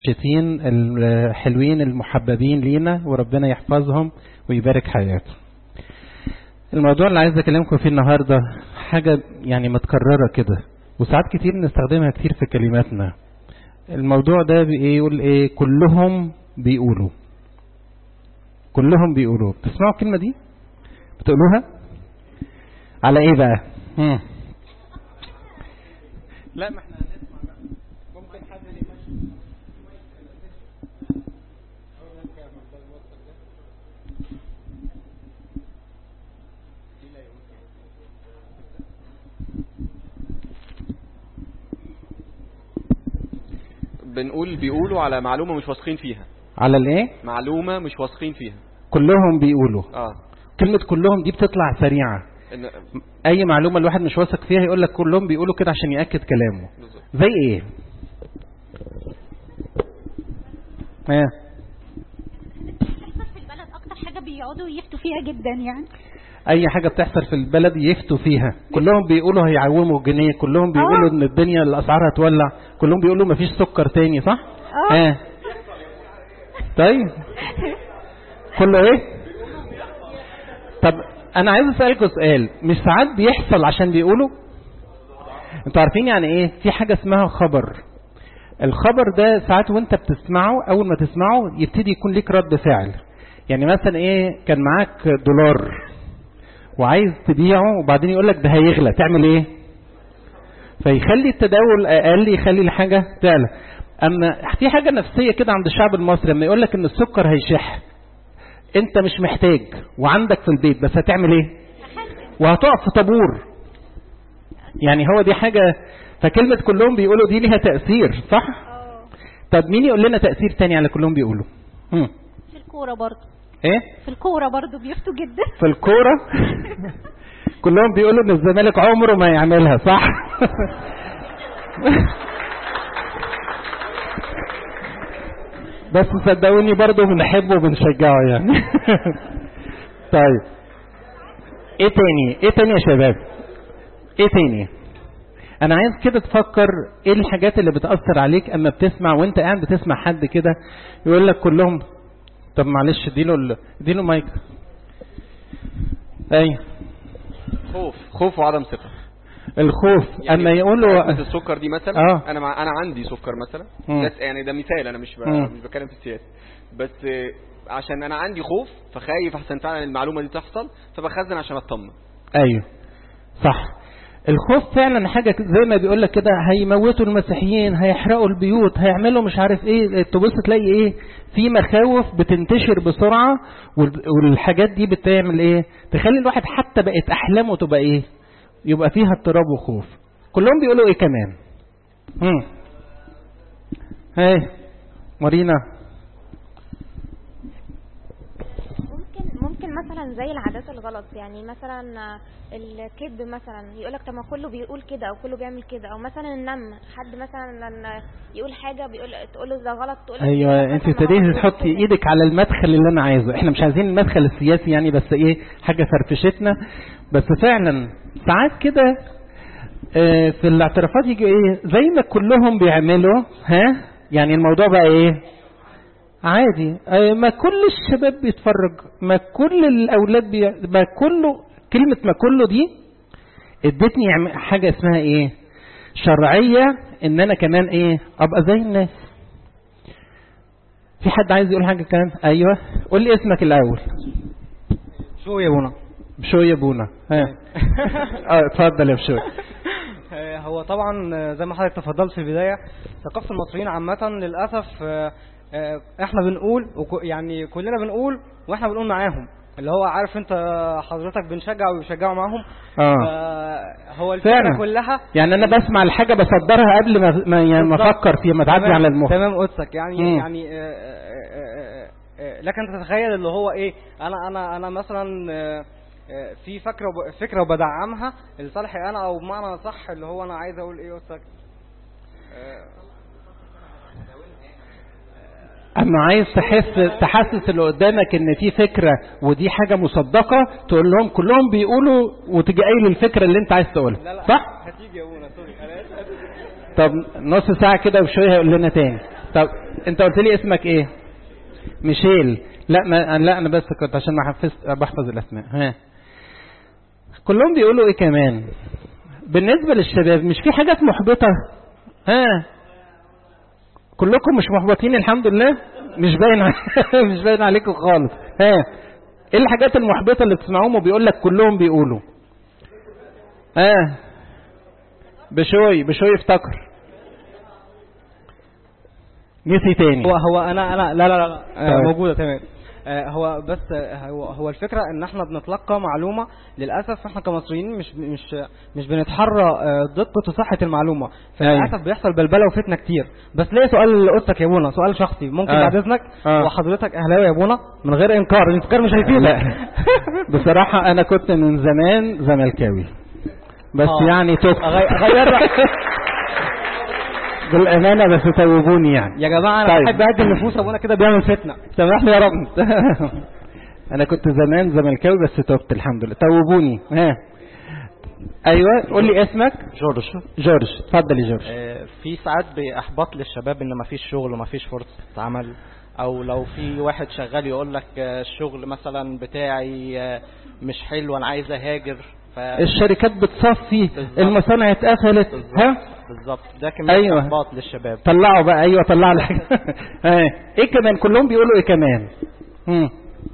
الشتين الحلوين المحببين لينا وربنا يحفظهم ويبارك حياتهم الموضوع اللي عايز اكلمكم فيه النهارده حاجه يعني متكرره كده وساعات كتير بنستخدمها كتير في كلماتنا الموضوع ده بيقول ايه كلهم بيقولوا كلهم بيقولوا بتسمعوا الكلمه دي بتقولوها على ايه بقى مم. لا ما احنا هنسمع بقى ممكن حد يمشي بنقول بيقولوا على معلومة مش واثقين فيها على الايه معلومة مش واثقين فيها كلهم بيقولوا اه كلمة كلهم دي بتطلع سريعة إن اي معلومة الواحد مش واثق فيها يقول لك كلهم بيقولوا كده عشان يأكد كلامه بالظبط. زي ايه ايه بتحصل في البلد اكتر حاجه بيقعدوا يفتوا فيها جدا يعني اي حاجة بتحصل في البلد يفتوا فيها كلهم بيقولوا هيعوموا جنيه كلهم بيقولوا ان الدنيا الاسعار هتولع كلهم بيقولوا مفيش سكر تاني صح اه اه طيب كله ايه طب انا عايز اسالكم سؤال مش ساعات بيحصل عشان بيقولوا انتوا عارفين يعني ايه في حاجه اسمها خبر الخبر ده ساعات وانت بتسمعه اول ما تسمعه يبتدي يكون ليك رد فعل يعني مثلا ايه كان معاك دولار وعايز تبيعه وبعدين يقول لك ده هيغلى تعمل ايه فيخلي التداول اقل يخلي الحاجه تعلى اما في حاجه نفسيه كده عند الشعب المصري لما يقول لك ان السكر هيشح انت مش محتاج وعندك في البيت بس هتعمل ايه وهتقف في طابور يعني هو دي حاجه فكلمه كلهم بيقولوا دي ليها تاثير صح اه طب مين يقول لنا تاثير تاني على كلهم بيقولوا هم. في الكوره برضو ايه في الكوره برضو بيفتوا جدا في الكوره كلهم بيقولوا ان الزمالك عمره ما يعملها صح بس صدقوني برضه بنحبه وبنشجعه يعني طيب ايه تاني ايه تاني يا شباب ايه تاني انا عايز كده تفكر ايه الحاجات اللي بتأثر عليك اما بتسمع وانت قاعد بتسمع حد كده يقول لك كلهم طب معلش اديله ال- اديله مايك ايوه خوف خوف وعدم ثقة الخوف يعني اما يقولوا أزمة السكر دي مثلا آه. انا مع... انا عندي سكر مثلا مم. بس يعني ده مثال انا مش ب... مم. مش بتكلم في السياسة بس آه، عشان انا عندي خوف فخايف احسن فعلا المعلومة دي تحصل فبخزن عشان اطمن ايوه صح الخوف فعلا حاجة ك- زي ما بيقول لك كده هيموتوا المسيحيين هيحرقوا البيوت هيعملوا مش عارف ايه تبص تلاقي ايه في مخاوف بتنتشر بسرعة وال- والحاجات دي بتعمل ايه تخلي الواحد حتى بقت احلامه تبقى ايه يبقى فيها اضطراب وخوف كلهم بيقولوا ايه كمان هم هاي مارينا ممكن ممكن مثلا زي العادات الغلط يعني مثلا الكذب مثلا يقول لك طب ما كله بيقول كده او كله بيعمل كده او مثلا النم حد مثلا لما يقول حاجه بيقول تقول له ده غلط تقول له ايوه انت ابتديتي تحطي ايدك على المدخل اللي انا عايزه احنا مش عايزين المدخل السياسي يعني بس ايه حاجه فرفشتنا بس فعلا ساعات كده آه، في الاعترافات يجي ايه زي ما كلهم بيعملوا ها يعني الموضوع بقى ايه عادي آه، ما كل الشباب بيتفرج ما كل الاولاد بي... ما كله كلمه ما كله دي ادتني عم- حاجه اسمها ايه شرعيه ان انا كمان ايه ابقى زي الناس في حد عايز يقول حاجه كمان ايوه قول لي اسمك الاول شو يا بونا بشوي يا بونا ها اه اتفضل يا بشوي آه، هو طبعا آه، زي ما حضرتك تفضلت في البداية ثقافة المصريين عامة للأسف آه، آه، احنا بنقول وك- يعني كلنا بنقول واحنا بنقول معاهم اللي هو عارف انت حضرتك بنشجع ويشجعوا معاهم اه آه، هو الفكرة فعلا. كلها يعني انا بسمع الحاجه بصدرها قبل ما ما, يعني ما بالظبط. افكر فيها ما تعدي تمام- على المخ تمام قدسك يعني مم. يعني آه، آه، آه، آه، لك ان تتخيل اللي هو ايه انا انا انا مثلا آه، آه، في فكره وب- فكره وبدعمها لصالحي انا او بمعنى صح اللي هو انا عايز اقول ايه قدسك آه، اما عايز تحس تحسس اللي قدامك ان في فكره ودي حاجه مصدقه تقول لهم كلهم بيقولوا وتجي قايل الفكره اللي انت عايز تقولها لا لا صح هتيجي يا ابونا سوري انا اسف طب نص ساعه كده وشويه هيقول لنا تاني طب انت قلت لي اسمك ايه ميشيل لا ما لا انا بس كنت عشان ما حفظت بحفظ الاسماء ها كلهم بيقولوا ايه كمان بالنسبة للشباب مش في حاجات محبطة ها كلكم مش محبطين الحمد لله مش باين ع- مش باين عليكم خالص ها ايه الحاجات المحبطة اللي بتسمعوهم وبيقول لك كلهم بيقولوا ها بشوي بشوي افتكر نسي تاني هو هو انا انا لا لا لا, لا آه، طيب. موجوده تمام آه، هو بس آه، هو هو الفكره ان احنا بنتلقى معلومه للاسف احنا كمصريين مش مش مش بنتحرى آه، دقه وصحه المعلومه فللاسف بيحصل بلبله وفتنه كتير بس ليه سؤال لاختك يا بونا سؤال شخصي ممكن آه. بعد اذنك آه. وحضرتك اهلاوي يا بونا من غير انكار الانكار مش هيفيدك لا بصراحة أنا كنت من زمان زملكاوي بس آه. يعني تبت أغي- غير رأيك. بالأمانة بس توبوني يعني يا جماعه انا طيب. بحب اهدي النفوس ابونا كده بيعمل فتنه سامحني يا رب أنا كنت زمان زملكاوي بس تبت الحمد لله توبوني ها أيوة قول لي اسمك جورج جورج اتفضل يا جورج آه، في ساعات بإحباط للشباب إن مفيش شغل ومفيش فرصة عمل أو لو في واحد شغال يقول لك آه، الشغل مثلا بتاعي آه، مش حلو أنا عايز أهاجر ف الشركات بتصفي بالظبط. المصانع اتقفلت ها بالظبط ده كمية أيوة. إحباط للشباب طلعوا بقى ايوه طلع لك ها ايه كمان كلهم بيقولوا ايه كمان مم.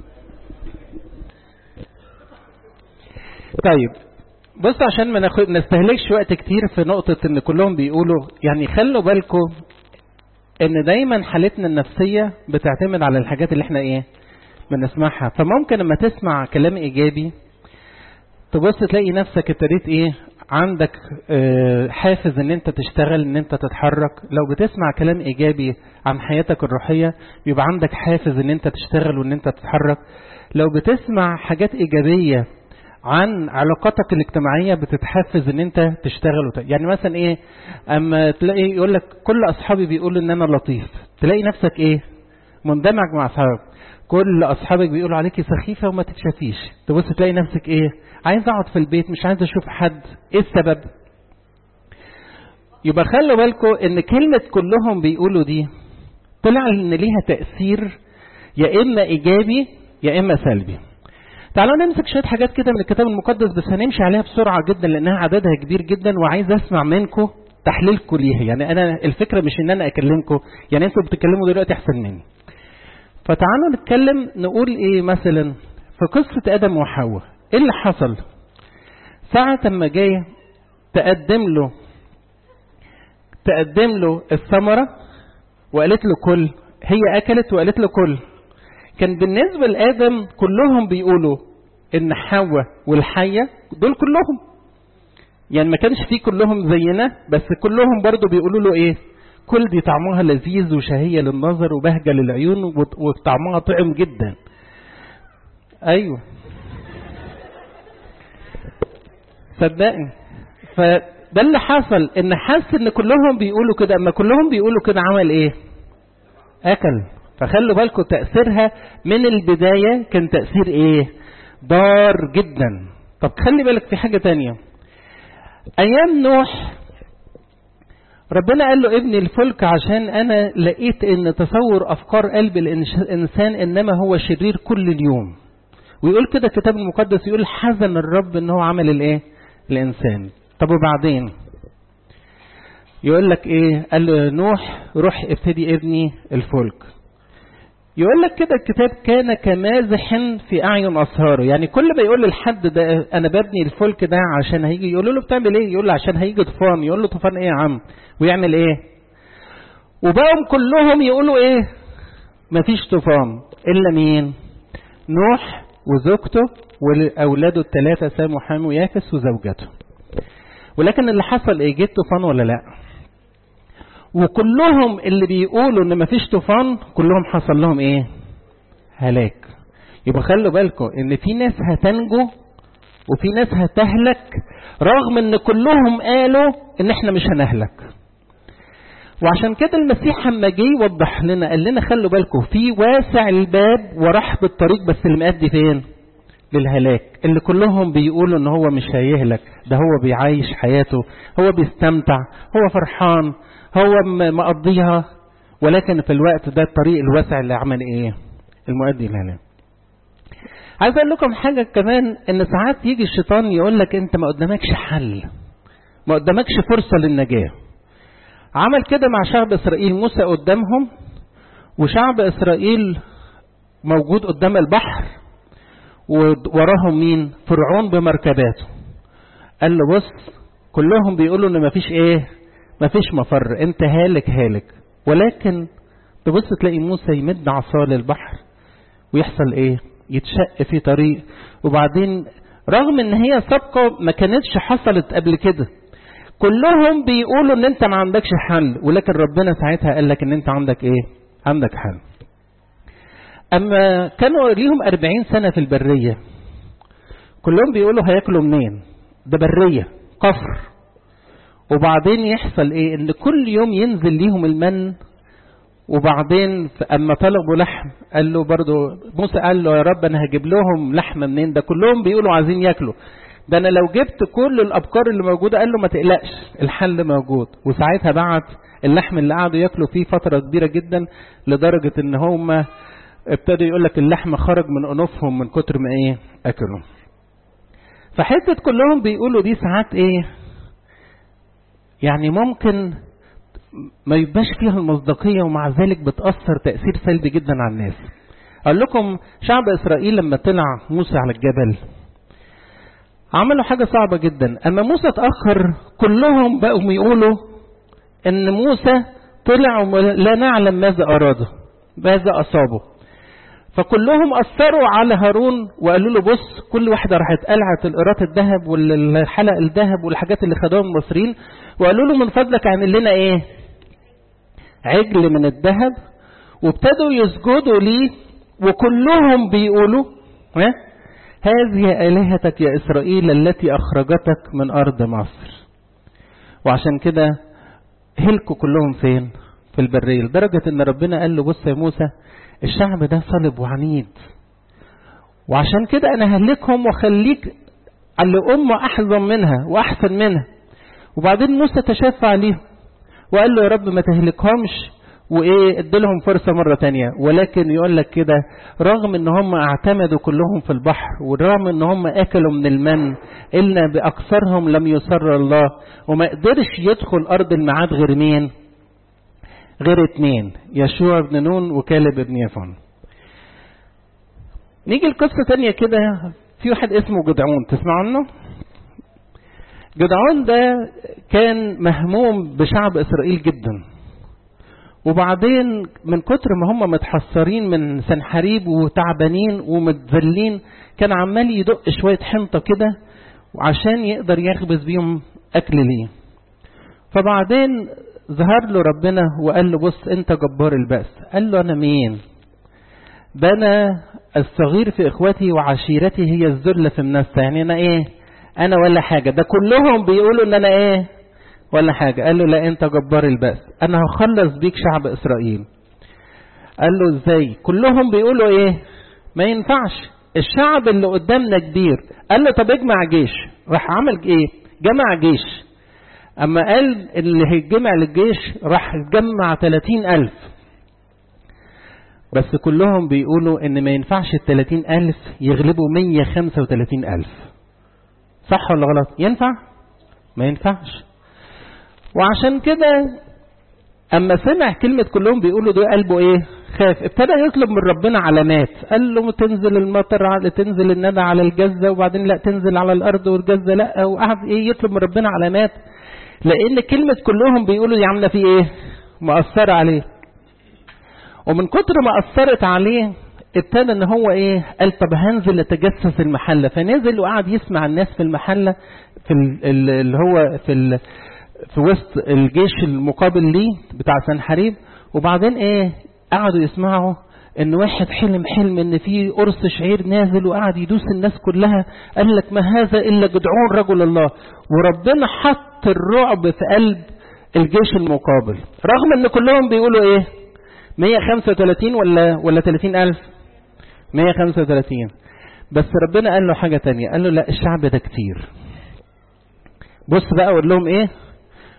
طيب بص عشان ما ناخد نستهلكش وقت كتير في نقطة ان كلهم بيقولوا يعني خلوا بالكم ان دايما حالتنا النفسية بتعتمد على الحاجات اللي احنا ايه بنسمعها فممكن لما تسمع كلام ايجابي تبص تلاقي نفسك ابتديت ايه عندك آه، حافز ان انت تشتغل ان انت تتحرك لو بتسمع كلام ايجابي عن حياتك الروحية يبقى عندك حافز ان انت تشتغل وان انت تتحرك لو بتسمع حاجات ايجابية عن علاقاتك الاجتماعية بتتحفز ان انت تشتغل وت... يعني مثلا ايه اما تلاقي يقول لك كل اصحابي بيقولوا ان انا لطيف تلاقي نفسك ايه مندمج مع اصحابك كل اصحابك بيقولوا عليكي سخيفه وما تتشافيش تبص تلاقي نفسك ايه عايز اقعد في البيت مش عايز اشوف حد ايه السبب يبقى خلوا بالكم ان كلمه كلهم بيقولوا دي طلع ان ليها تاثير يا اما ايجابي يا اما سلبي تعالوا نمسك شويه حاجات كده من الكتاب المقدس بس هنمشي عليها بسرعه جدا لانها عددها كبير جدا وعايز اسمع منكم تحليلكم ليها يعني انا الفكره مش ان انا اكلمكم يعني انتوا بتتكلموا دلوقتي احسن مني فتعالوا نتكلم نقول ايه مثلا في قصة ادم وحواء ايه اللي حصل ساعة ما جاي تقدم له تقدم له الثمرة وقالت له كل هي اكلت وقالت له كل كان بالنسبة لآدم كلهم بيقولوا ان حواء والحية دول كلهم يعني ما كانش فيه كلهم زينا بس كلهم برضو بيقولوا له ايه كل دي طعمها لذيذ وشهية للنظر وبهجة للعيون وط- وطعمها طعم جدا ايوه صدقني فده اللي حصل ان حس ان كلهم بيقولوا كده اما كلهم بيقولوا كده عمل ايه اكل فخلوا بالكم تأثيرها من البداية كان تأثير ايه ضار جدا طب خلي بالك في حاجة تانية ايام نوح ربنا قال له ابني الفلك عشان انا لقيت ان تصور افكار قلب الإنش- الانسان انما هو شرير كل اليوم ويقول كده الكتاب المقدس يقول حزن الرب ان هو عمل الايه الانسان طب وبعدين يقول لك ايه قال له نوح روح ابتدي ابني الفلك يقول لك كده الكتاب كان كمازح في اعين اصهاره يعني كل ما يقول للحد ده انا ببني الفلك ده عشان هيجي يقول له بتعمل ايه يقول له عشان هيجي طوفان يقول له طوفان ايه يا عم ويعمل ايه وبقوا كلهم يقولوا ايه مفيش طوفان الا مين نوح وزوجته واولاده الثلاثه سام وحام ويافس وزوجته ولكن اللي حصل ايه جه طوفان ولا لا وكلهم اللي بيقولوا ان مفيش طوفان كلهم حصل لهم ايه هلاك يبقى خلوا بالكم ان في ناس هتنجو وفي ناس هتهلك رغم ان كلهم قالوا ان احنا مش هنهلك وعشان كده المسيح لما جه يوضح لنا قال لنا خلوا بالكم في واسع الباب ورحب الطريق بس اللي مأدي فين للهلاك اللي كلهم بيقولوا ان هو مش هيهلك ده هو بيعيش حياته هو بيستمتع هو فرحان هو م- مقضيها ولكن في الوقت ده الطريق الواسع اللي عمل ايه المؤدي الهنا عايز اقول لكم حاجه كمان ان ساعات يجي الشيطان يقول لك انت ما قدامكش حل ما قدامكش فرصه للنجاه عمل كده مع شعب اسرائيل موسى قدامهم وشعب اسرائيل موجود قدام البحر ووراهم مين فرعون بمركباته قال له بص كلهم بيقولوا ان مفيش ايه مفيش مفر انت هالك هالك ولكن تبص تلاقي موسى يمد عصاه للبحر ويحصل ايه يتشق في طريق وبعدين رغم ان هي سابقة ما كانتش حصلت قبل كده كلهم بيقولوا ان انت ما عندكش حل ولكن ربنا ساعتها قال لك ان انت عندك ايه عندك حل اما كانوا ليهم أربعين سنة في البرية كلهم بيقولوا هياكلوا منين ده برية قفر وبعدين يحصل ايه ان كل يوم ينزل ليهم المن وبعدين اما طلبوا لحم قال له برضو موسى قال له يا رب انا هجيب لهم لحم منين ده كلهم بيقولوا عايزين ياكلوا ده انا لو جبت كل الابكار اللي موجوده قال له ما تقلقش الحل موجود وساعتها بعت اللحم اللي قعدوا ياكلوا فيه فتره كبيره جدا لدرجه ان هم ابتدوا يقول لك اللحم خرج من انوفهم من كتر ما ايه اكلوا فحته كلهم بيقولوا دي ساعات ايه يعني ممكن ما يبقاش فيها المصداقية ومع ذلك بتأثر تأثير سلبي جدا على الناس أقول لكم شعب إسرائيل لما طلع موسى على الجبل عملوا حاجة صعبة جدا أما موسى اتأخر كلهم بقوا يقولوا إن موسى طلع ولا نعلم ماذا أراده ماذا أصابه فكلهم أثروا على هارون وقالوا له بص كل واحدة راحت قلعت القراط الذهب والحلق الذهب والحاجات اللي خدوها من المصريين وقالوا له من فضلك اعمل لنا ايه عجل من الذهب وابتدوا يسجدوا ليه وكلهم بيقولوا ها هذه آلهتك يا إسرائيل التي أخرجتك من أرض مصر وعشان كده هلكوا كلهم فين في البرية لدرجة ان ربنا قال له بص يا موسى الشعب ده صلب وعنيد وعشان كده انا هلكهم واخليك على أمة أحزن منها وأحسن منها وبعدين موسى تشفى عليهم وقال له يا رب ما تهلكهمش وايه اديلهم فرصة مرة تانية ولكن يقول لك كده رغم ان هم اعتمدوا كلهم في البحر ورغم ان هم اكلوا من المن الا باكثرهم لم يسر الله وما قدرش يدخل ارض الميعاد غير مين غير اتنين يشوع بن نون وكالب بن يفون نيجي لقصة تانية كده في واحد اسمه جدعون تسمعوا عنه جدعون ده كان مهموم بشعب اسرائيل جدا وبعدين من كتر ما هم متحسرين من سنحريب وتعبانين ومتذلين كان عمال يدق شوية حنطة كده وعشان يقدر يخبز بيهم أكل ليه فبعدين ظهر له ربنا وقال له بص انت جبار البأس قال له انا مين ده انا الصغير في اخوتي وعشيرتي هي الذلة في النفس يعني انا ايه انا ولا حاجة ده كلهم بيقولوا ان انا ايه ولا حاجة قال له لا انت جبار البأس انا هخلص بيك شعب اسرائيل قال له ازاي كلهم بيقولوا ايه ما ينفعش الشعب اللي قدامنا كبير قال له طب اجمع جيش راح عمل ايه جمع جيش اما قال اللي هيتجمع للجيش راح جمع 30 الف بس كلهم بيقولوا ان ما ينفعش ال 30 الف يغلبوا 135 الف صح ولا غلط ينفع ما ينفعش وعشان كده اما سمع كلمة كلهم بيقولوا ده قلبه ايه خاف ابتدى يطلب من ربنا علامات قال له تنزل المطر على تنزل الندى على الجزة وبعدين لا تنزل على الارض والجزة لا وقعد ايه يطلب من ربنا علامات لان كلمة كلهم بيقولوا دي عاملة فيه ايه مأثرة عليه ومن كتر ما أثرت عليه ابتدى ان هو ايه قال طب هنزل اتجسس المحلة فنزل وقعد يسمع الناس في المحلة في اللي هو في ال في وسط الجيش المقابل ليه بتاع سنحريب وبعدين ايه قعدوا يسمعوا ان واحد حلم حلم ان في قرص شعير نازل وقعد يدوس الناس كلها قال لك ما هذا الا جدعون رجل الله وربنا حط الرعب في قلب الجيش المقابل رغم ان كلهم بيقولوا ايه 135 ولا ولا 30 الف 135 بس ربنا قال له حاجة تانية قال له لا الشعب ده كتير بص بقى اقول لهم ايه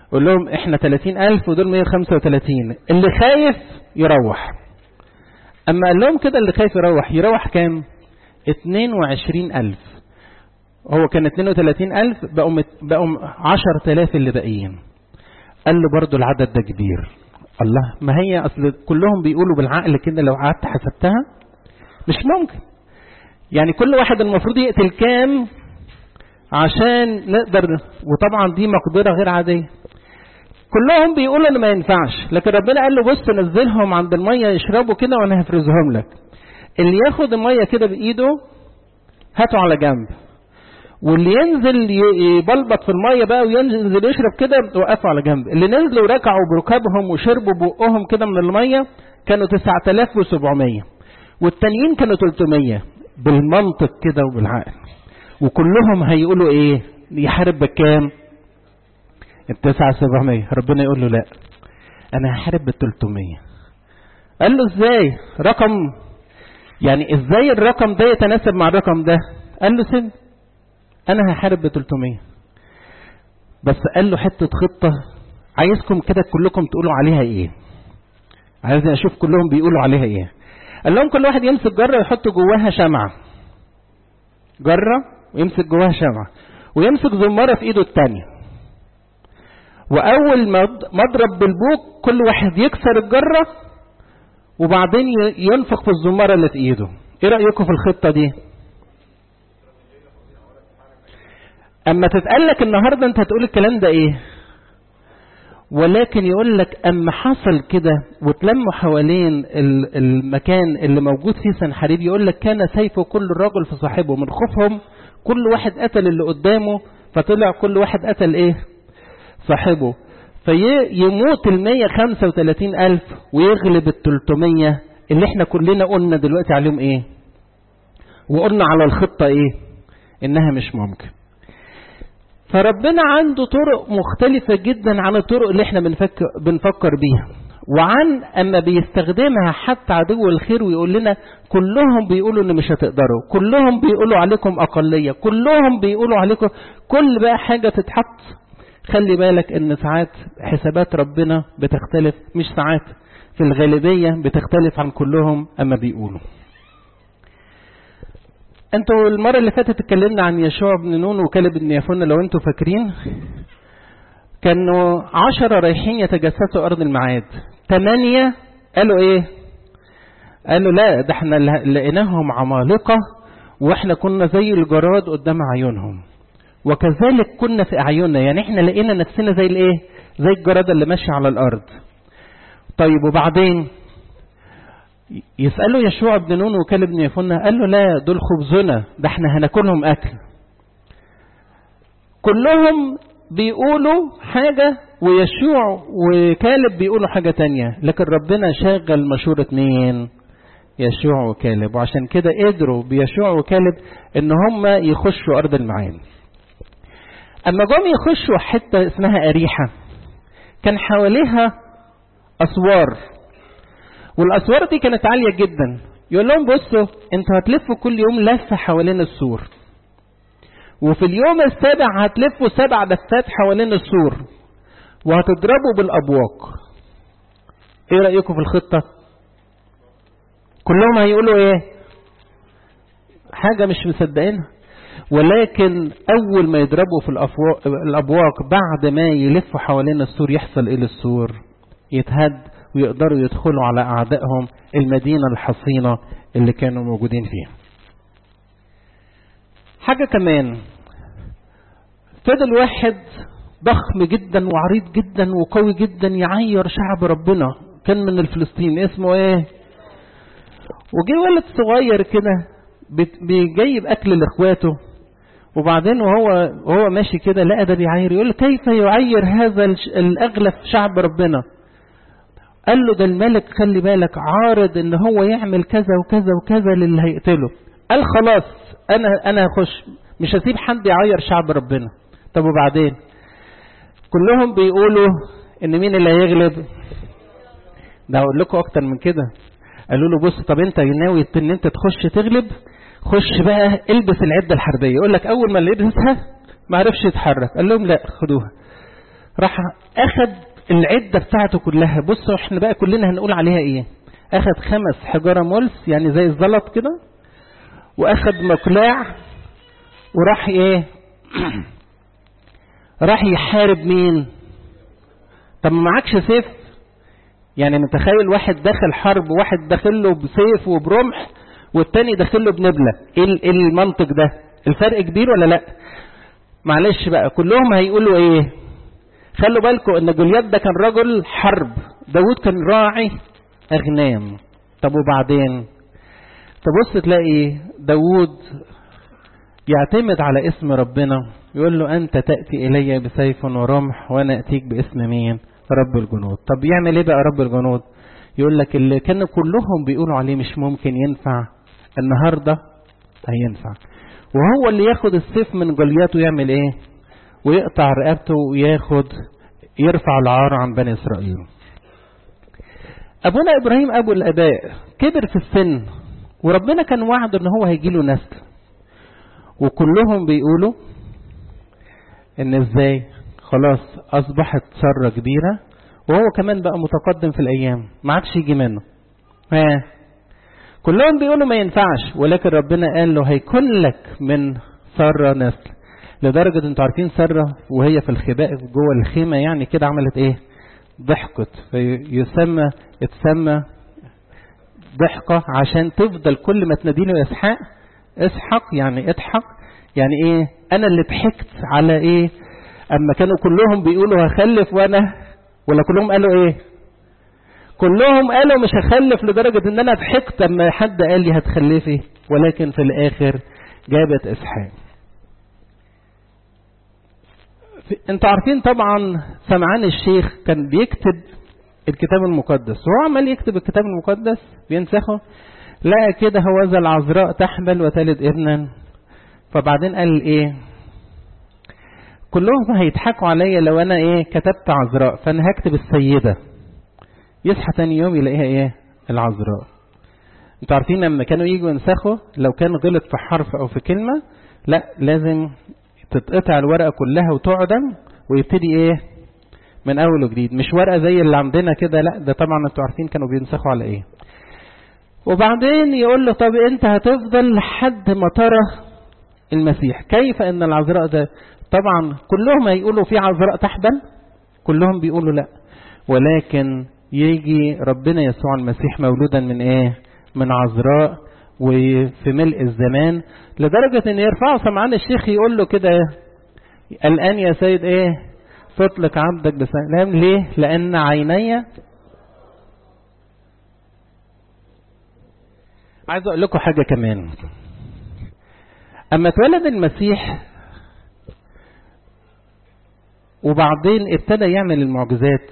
قول لهم احنا 30000 ودول 135 اللي خايف يروح اما قال لهم كده اللي خايف يروح يروح كام 22000 هو كان 32000 بقوا مت... بقوا 10000 اللي باقيين قال له برضو العدد ده كبير الله ما هي اصل كلهم بيقولوا بالعقل كده لو قعدت حسبتها مش ممكن يعني كل واحد المفروض يقتل كام عشان نقدر وطبعا دي مقدرة غير عادية كلهم بيقولوا ان ما ينفعش لكن ربنا قال له بص نزلهم عند المية يشربوا كده وانا هفرزهم لك اللي ياخد المية كده بايده هاته على جنب واللي ينزل يبلبط في الميه بقى وينزل يشرب كده وقفوا على جنب اللي نزلوا ركعوا بركابهم وشربوا بقهم كده من الميه كانوا 9700 والتانيين كانوا 300 بالمنطق كده وبالعقل وكلهم هيقولوا ايه يحارب بكام التسعة سبعمية ربنا يقول له لا انا هحارب بالتلتمية قال له ازاي رقم يعني ازاي الرقم ده يتناسب مع الرقم ده قال له سن انا هحارب ب 300 بس قال له حته خطه عايزكم كده كلكم تقولوا عليها ايه عايزني اشوف كلهم بيقولوا عليها ايه قال لهم كل واحد يمسك جره ويحط جواها شمعه جره ويمسك جواها شمعه ويمسك زماره في ايده الثانيه واول ما مضرب بالبوك كل واحد يكسر الجره وبعدين ينفخ في الزماره اللي في ايده ايه رايكم في الخطه دي اما تتقال لك النهارده انت هتقول الكلام ده ايه ولكن يقول لك اما حصل كده وتلموا حوالين المكان اللي موجود فيه سنحريب يقول لك كان سيف كل رجل في صاحبه من خوفهم كل واحد قتل اللي قدامه فطلع كل واحد قتل ايه صاحبه فيموت ال 135 ألف ويغلب ال 300 اللي احنا كلنا قلنا دلوقتي عليهم ايه وقلنا على الخطة ايه انها مش ممكن فربنا عنده طرق مختلفة جدا عن الطرق اللي احنا بنفكر, بنفكر بيها وعن اما بيستخدمها حتى عدو الخير ويقول لنا كلهم بيقولوا ان مش هتقدروا كلهم بيقولوا عليكم اقلية كلهم بيقولوا عليكم كل بقى حاجة تتحط خلي بالك ان ساعات حسابات ربنا بتختلف مش ساعات في الغالبية بتختلف عن كلهم اما بيقولوا انتوا المرة اللي فاتت اتكلمنا عن يشوع بن نون وكالب بن يفون لو انتوا فاكرين كانوا عشرة رايحين يتجسسوا أرض الميعاد ثمانية قالوا إيه؟ قالوا لا ده احنا لقيناهم عمالقة واحنا كنا زي الجراد قدام عيونهم وكذلك كنا في أعيننا يعني احنا لقينا نفسنا زي الإيه؟ زي الجراد اللي ماشي على الأرض طيب وبعدين يسألوا يشوع بن نون وكالب بن يفنة قال له لا دول خبزنا ده احنا هناكلهم أكل كلهم بيقولوا حاجة ويشوع وكالب بيقولوا حاجة تانية لكن ربنا شغل مشورة مين يشوع وكالب وعشان كده قدروا بيشوع وكالب ان هم يخشوا ارض المعاد اما جم يخشوا حتة اسمها اريحة كان حواليها اسوار والاسوار دي كانت عالية جدا يقول لهم بصوا انتوا هتلفوا كل يوم لفة حوالين السور وفي اليوم السابع هتلفوا سبع لفات حوالين السور وهتضربوا بالابواق ايه رايكم في الخطه كلهم هيقولوا ايه حاجه مش مصدقينها ولكن اول ما يضربوا في الابواق بعد ما يلفوا حوالين السور يحصل ايه للسور يتهد ويقدروا يدخلوا على اعدائهم المدينه الحصينه اللي كانوا موجودين فيها حاجة كمان فضل واحد ضخم جدا وعريض جدا وقوي جدا يعير شعب ربنا كان من الفلسطين اسمه ايه وجي ولد صغير كده بيجيب اكل لاخواته وبعدين وهو وهو ماشي كده لقى ده بيعير يقول كيف يعير هذا الاغلف شعب ربنا قال له ده الملك خلي بالك عارض ان هو يعمل كذا وكذا وكذا للي هيقتله قال خلاص انا انا هخش مش هسيب حد يعير شعب ربنا طب وبعدين كلهم بيقولوا ان مين اللي هيغلب ده اقول لكم اكتر من كده قالوا له بص طب انت ناوي ان انت تخش تغلب خش بقى البس العده الحربيه يقول لك اول ما اللي يلبسها ما عرفش يتحرك قال لهم لا خدوها راح اخد العدة بتاعته كلها بصوا احنا بقى كلنا هنقول عليها ايه اخد خمس حجارة ملس يعني زي الزلط كده واخد مقلاع وراح ايه راح يحارب مين طب ما معكش سيف يعني متخيل واحد داخل حرب واحد داخل له بسيف وبرمح والتاني داخل له بنبلة ايه ال- إيه المنطق ده الفرق كبير ولا لا معلش بقى كلهم هيقولوا ايه خلوا بالكم ان جوليات ده كان رجل حرب داود كان راعي اغنام طب وبعدين تبص تلاقي داود يعتمد على اسم ربنا يقول له أنت تأتي إلي بسيف ورمح وأنا أتيك باسم مين رب الجنود طب يعمل إيه بقى رب الجنود يقول لك اللي كانوا كلهم بيقولوا عليه مش ممكن ينفع النهاردة هينفع وهو اللي ياخد السيف من جوليات ويعمل ايه ويقطع رقبته وياخد يرفع العار عن بني اسرائيل ابونا ابراهيم ابو الاباء كبر في السن وربنا كان وعده ان هو هيجي له نسل وكلهم بيقولوا ان ازاي خلاص اصبحت سرة كبيرة وهو كمان بقى متقدم في الايام ما عادش يجي منه ها كلهم بيقولوا ما ينفعش ولكن ربنا قال له هيكون لك من سارة نسل لدرجة انتوا عارفين سارة وهي في الخباء جوه الخيمة يعني كده عملت ايه ضحكت فيسمى اتسمى ضحكة عشان تفضل كل ما تناديله يا اسحاق اسحق يعني اضحك يعني ايه انا اللي ضحكت على ايه اما كانوا كلهم بيقولوا هخلف وانا ولا كلهم قالوا ايه كلهم قالوا مش هخلف لدرجة ان انا ضحكت اما حد قال لي هتخلفي ولكن في الاخر جابت اسحاق انتوا عارفين طبعا سمعان الشيخ كان بيكتب الكتاب المقدس وهو عمال يكتب الكتاب المقدس بينسخه لقى كده هو ذا العذراء تحمل وتلد ابنا فبعدين قال ايه كلهم هيضحكوا عليا لو انا ايه كتبت عذراء فانا هكتب السيدة يصحى تاني يوم يلاقيها ايه العذراء انتوا عارفين لما كانوا يجوا ينسخوا لو كان غلط في حرف او في كلمة لا لازم تتقطع الورقة كلها وتعدم ويبتدي ايه من اول وجديد مش ورقة زي اللي عندنا كده لا ده طبعا انتوا عارفين كانوا بينسخوا على ايه وبعدين يقول له طب انت هتفضل لحد ما ترى المسيح كيف ان العذراء ده طبعا كلهم هيقولوا في عذراء تحبل كلهم بيقولوا لا ولكن يجي ربنا يسوع المسيح مولودا من ايه من عذراء وفي ملء الزمان لدرجة ان يرفعه سمعان الشيخ يقول له كده الان يا سيد ايه تطلق عبدك بسلام ليه لان عيني عايز اقول لكم حاجة كمان اما اتولد المسيح وبعدين ابتدى يعمل المعجزات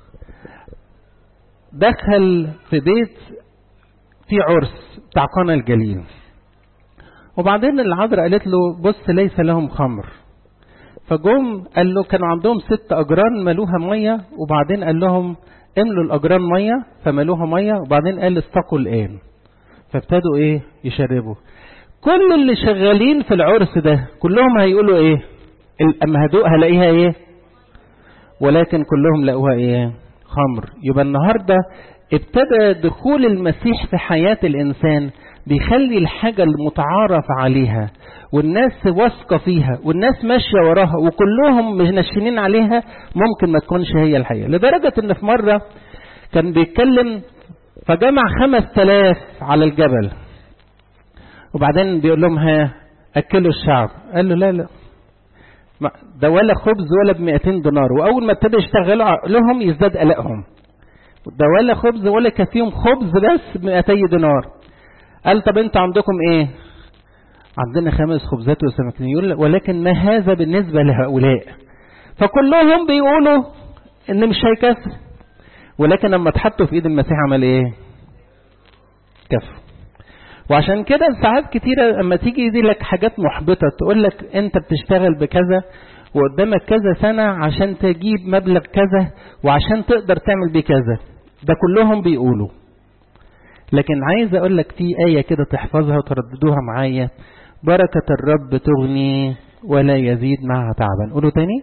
دخل في بيت في عرس بتاع قنا الجليل وبعدين العذراء قالت له بص ليس لهم خمر فجم قال له كانوا عندهم ست اجران ملوها ميه وبعدين قال لهم املوا الاجران ميه فملوها ميه وبعدين قال استقوا الان فابتدوا ايه يشربوا كل اللي شغالين في العرس ده كلهم هيقولوا ايه اما هدوء هلاقيها ايه ولكن كلهم لقوها ايه خمر يبقى النهارده ابتدى دخول المسيح في حياة الإنسان بيخلي الحاجة المتعارف عليها والناس واثقة فيها والناس ماشية وراها وكلهم منشنين عليها ممكن ما تكونش هي الحقيقة لدرجة ان في مرة كان بيتكلم فجمع خمس تلاف على الجبل وبعدين بيقول لهم ها أكلوا الشعب قال له لا لا ده ولا خبز ولا ب 200 دينار واول ما ابتدى يشتغلوا عقلهم يزداد قلقهم ده ولا خبز ولا كفيهم خبز بس ب 200 دينار قال طب انتوا عندكم ايه عندنا خمس خبزات وسمكتين يقول ولكن ما هذا بالنسبه لهؤلاء فكلهم بيقولوا ان مش هيكفي ولكن لما اتحطوا في ايد المسيح عمل ايه كفوا وعشان كده ساعات كتيرة لما تيجي يدي لك حاجات محبطة تقول لك انت بتشتغل بكذا وقدامك كذا سنة عشان تجيب مبلغ كذا وعشان تقدر تعمل بيه كذا ده كلهم بيقولوا لكن عايز اقول لك في آية كده تحفظها وترددوها معايا بركة الرب تغني ولا يزيد معها تعبا قولوا تاني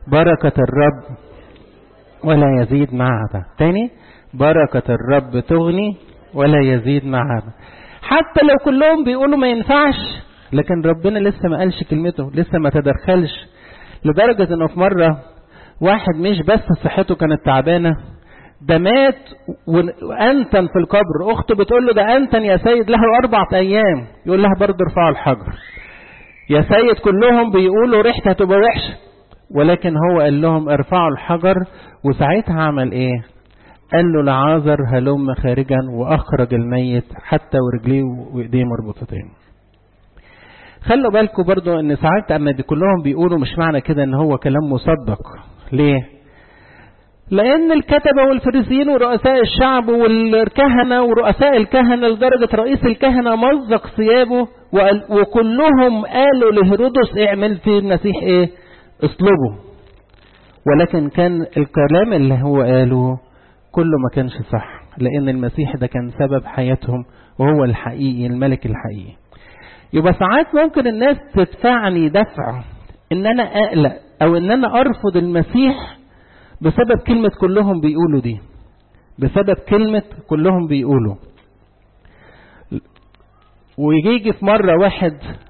بركة الرب ولا يزيد معها تاني بركة الرب تغني ولا يزيد معها حتى لو كلهم بيقولوا ما ينفعش لكن ربنا لسه ما قالش كلمته لسه ما تدخلش لدرجة انه في مرة واحد مش بس صحته كانت تعبانة ده مات وانتن في القبر اخته بتقول له ده انتن يا سيد له اربعة ايام يقول لها برضه ارفعوا الحجر يا سيد كلهم بيقولوا ريحته هتبقى وحشه ولكن هو قال لهم ارفعوا الحجر وساعتها عمل ايه قال له لعازر هلم خارجا واخرج الميت حتى ورجليه وايديه مربوطتين خلوا بالكم برضو ان ساعات اما دي كلهم بيقولوا مش معنى كده ان هو كلام مصدق ليه لان الكتبه والفريسيين ورؤساء الشعب والكهنه ورؤساء الكهنه لدرجه رئيس الكهنه مزق ثيابه وكلهم قالوا لهيرودس اعمل في المسيح ايه اصلبه ولكن كان الكلام اللي هو قاله كله ما كانش صح لان المسيح ده كان سبب حياتهم وهو الحقيقي الملك الحقيقي يبقى ساعات ممكن الناس تدفعني دفع ان انا اقلق او ان انا ارفض المسيح بسبب كلمة كلهم بيقولوا دي بسبب كلمة كلهم بيقولوا ويجي في مرة واحد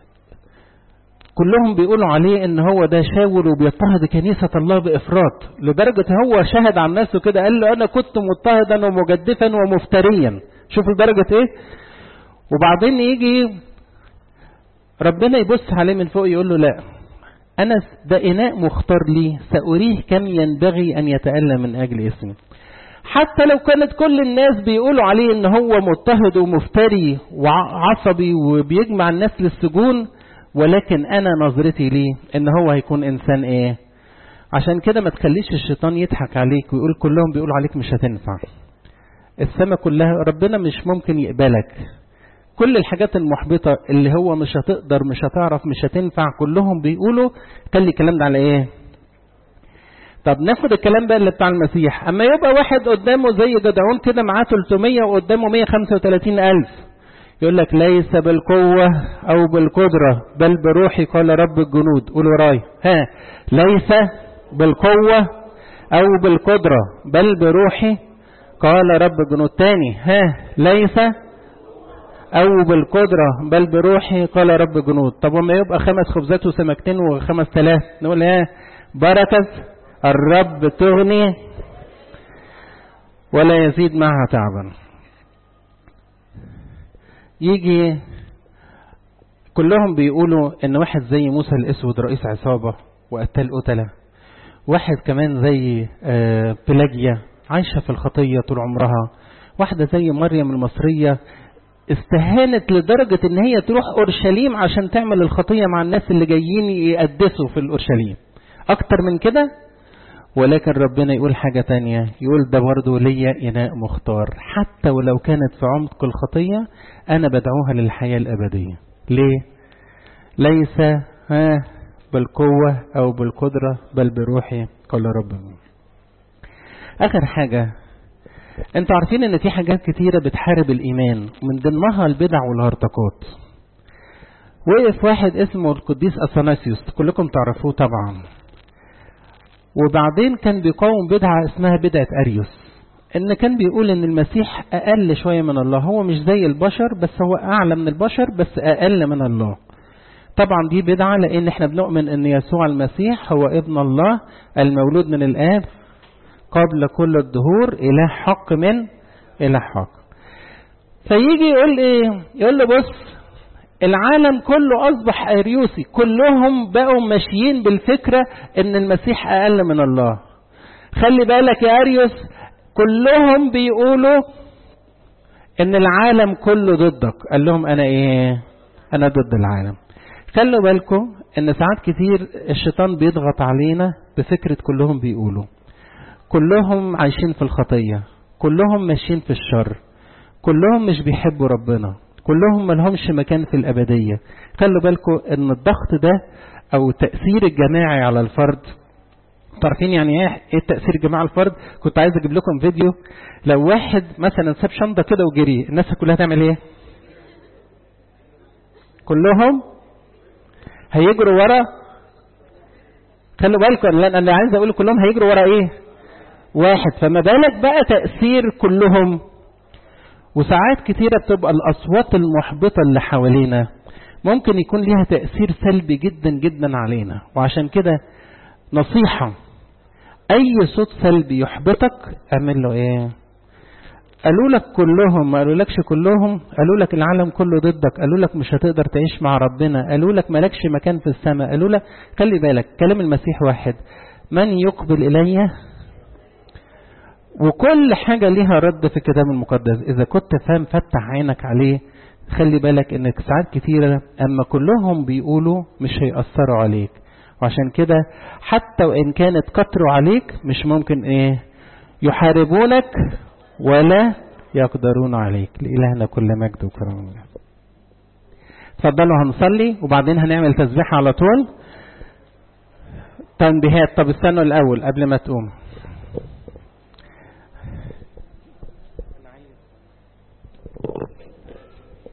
كلهم بيقولوا عليه ان هو ده شاور وبيضطهد كنيسة الله بافراط لدرجة هو شهد عن نفسه كده قال له انا كنت مضطهدا ومجدفا ومفتريا شوف لدرجة ايه وبعدين يجي ربنا يبص عليه من فوق يقول له لا أنا ده إناء مختار لي سأريه كم ينبغي أن يتألم من أجل اسمي حتى لو كانت كل الناس بيقولوا عليه ان هو مضطهد ومفتري وعصبي وبيجمع الناس للسجون ولكن انا نظرتي ليه ان هو هيكون انسان ايه عشان كده ما تخليش الشيطان يضحك عليك ويقول كلهم بيقولوا عليك مش هتنفع السماء كلها ربنا مش ممكن يقبلك كل الحاجات المحبطة اللي هو مش هتقدر مش هتعرف مش هتنفع كلهم بيقولوا خلي الكلام ده على ايه طب ناخد الكلام بقى اللي بتاع المسيح اما يبقى واحد قدامه زي جدعون كده معاه 300 وقدامه 135 الف يقول لك ليس بالقوة او بالقدرة بل بروحي قال رب الجنود قولوا وراي ها ليس بالقوة او بالقدرة بل بروحي قال رب الجنود تاني ها ليس او بالقدرة بل بروحي قال رب جنود طب وما يبقى خمس خبزات وسمكتين وخمس تلاف نقول ايه بركة الرب تغني ولا يزيد معها تعبا يجي كلهم بيقولوا ان واحد زي موسى الاسود رئيس عصابة وقتل قتلة واحد كمان زي بلاجيا عايشة في الخطية طول عمرها واحدة زي مريم المصرية استهانت لدرجة ان هي تروح اورشليم عشان تعمل الخطية مع الناس اللي جايين يقدسوا في الاورشليم اكتر من كده ولكن ربنا يقول حاجة تانية يقول ده برضه ليا إناء مختار حتى ولو كانت في عمق الخطية أنا بدعوها للحياة الأبدية ليه؟ ليس ها بالقوة أو بالقدرة بل بروحي قال رب آخر حاجة انتوا عارفين ان في حاجات كتيرة بتحارب الايمان من ضمنها البدع والهرطقات وقف واحد اسمه القديس اثناسيوس كلكم تعرفوه طبعا وبعدين كان بيقاوم بدعة اسمها بدعة اريوس ان كان بيقول ان المسيح اقل شوية من الله هو مش زي البشر بس هو اعلى من البشر بس اقل من الله طبعا دي بدعة لان احنا بنؤمن ان يسوع المسيح هو ابن الله المولود من الاب قبل كل الدهور إله حق من إله حق فيجي يقول إيه يقول له بص العالم كله أصبح أريوسي كلهم بقوا ماشيين بالفكرة إن المسيح أقل من الله خلي بالك يا أريوس كلهم بيقولوا إن العالم كله ضدك قال لهم أنا إيه أنا ضد العالم خلوا بالكم إن ساعات كتير الشيطان بيضغط علينا بفكرة كلهم بيقولوا كلهم عايشين في الخطية كلهم ماشيين في الشر كلهم مش بيحبوا ربنا كلهم ملهمش مكان في الأبدية خلوا بالكم ان الضغط ده او التأثير الجماعي على الفرد تعرفين يعني ايه ايه التأثير الجماعي على الفرد كنت عايز اجيب لكم فيديو لو واحد مثلا ساب شنطة كده وجري الناس كلها تعمل ايه كلهم هيجروا ورا خلوا بالكم لان انا عايز اقول كلهم هيجروا ورا ايه واحد فما بالك بقى تاثير كلهم وساعات كتيرة بتبقى الأصوات المحبطة اللي حوالينا ممكن يكون ليها تأثير سلبي جدا جدا علينا وعشان كده نصيحة أي صوت سلبي يحبطك اعمل له إيه؟ قالوا لك كلهم ما قالوا لكش كلهم قالوا لك العالم كله ضدك قالوا لك مش هتقدر تعيش مع ربنا قالوا لك مالكش مكان في السماء قالوا لك خلي بالك كلام المسيح واحد من يقبل إلي وكل حاجة ليها رد في الكتاب المقدس إذا كنت فاهم فتح عينك عليه خلي بالك إنك ساعات كتيرة أما كلهم بيقولوا مش هيأثروا عليك وعشان كده حتى وإن كانت كتروا عليك مش ممكن إيه يحاربونك ولا يقدرون عليك لإلهنا كل مجد وكرم اتفضلوا هنصلي وبعدين هنعمل تسبيح على طول تنبيهات طب استنوا الأول قبل ما تقوم